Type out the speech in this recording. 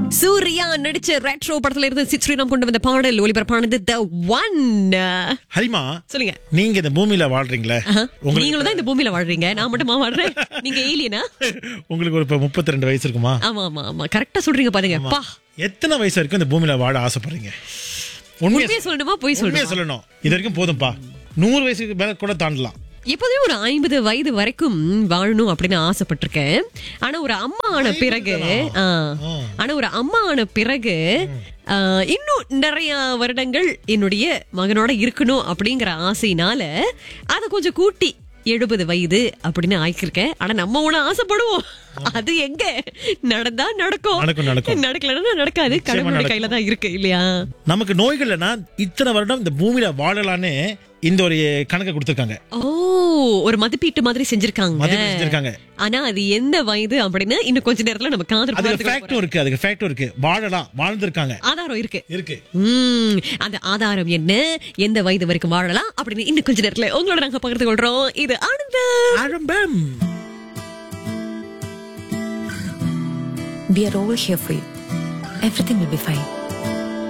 சூர்யா நடிச்ச ரெட்ரோ படத்துல இருந்து சித் ஸ்ரீராம் கொண்டு வந்த பாடல் ஒளிபரப்பானது த ஒன் ஹரிமா சொல்லுங்க நீங்க இந்த பூமியில வாழ்றீங்களே ஆஹா. உங்களுக்கு நீங்களும் தான் இந்த பூமியில வாழ்றீங்க நான் மட்டுமா வாழ்றேன் நீங்க ஏலியனா உங்களுக்கு ஒரு இப்ப முப்பத்தி ரெண்டு வயசு இருக்குமா ஆமா ஆமா ஆமா கரெக்டா சொல்றீங்க பாருங்க பா எத்தனை வயசு வரைக்கும் இந்த பூமியில வாழ ஆசைப்படுறீங்க உண்மையை உண்மையை சொல்லணுமா போய் உண்மையை சொல்லணுமா சொல்லணும் இது வரைக்கும் போதும்பா நூறு வயசுக்கு மேல கூட தாண்டலாம் எப்போதுமே ஒரு ஐம்பது வயது வரைக்கும் வாழணும் அப்படின்னு ஆசைப்பட்டிருக்கேன் ஆனா ஒரு அம்மா ஆன பிறகு ஆ, ஆனா ஒரு அம்மா ஆன பிறகு ஆ, இன்னும் நிறைய வருடங்கள் என்னுடைய மகனோட இருக்கணும் அப்படிங்கிற ஆசையினால அதை கொஞ்சம் கூட்டி எழுபது வயது அப்படின்னு ஆக்கியிருக்கேன் ஆனா நம்ம ஒண்ணு ஆசைப்படுவோம் அது எங்க நடந்தா நடக்கும் நடக்கும், நடக்கும். நடக்கலன்னா நடக்காது கடவுளுடைய நடக்கும். கையில தான் இருக்கு இல்லையா நமக்கு நோய்கள் இல்லைன்னா இத்தனை வருடம் இந்த பூமியில வாழலான்னு இந்த ஒரு கணக்கை கொடுத்திருக்காங்க ஓ ஒரு மதிப்பீட்டு மாதிரி செஞ்சிருக்காங்க மதிப்பீடு செஞ்சிருக்காங்க. ஆனா அது எந்த வயது அப்படின்னு இன்னும் கொஞ்ச நேரத்துல நம்ம காதல் அதுக்கு ஃபேக்டும் இருக்கு அதுக்கு ஃபேக்டும் இருக்கு வாழலாம் வாழ்ந்திருக்காங்க ஆதாரம் இருக்கு இருக்கு உம் அந்த ஆதாரம் என்ன எந்த வயது வரைக்கும் வாழலாம் அப்படின்னு இன்னும் கொஞ்ச நேரத்துல உங்களோட நாங்க பகிர்ந்து கொள்றோம் இது ஆனந்தம் ஆரம்பம் We are all here for you. Everything will be fine.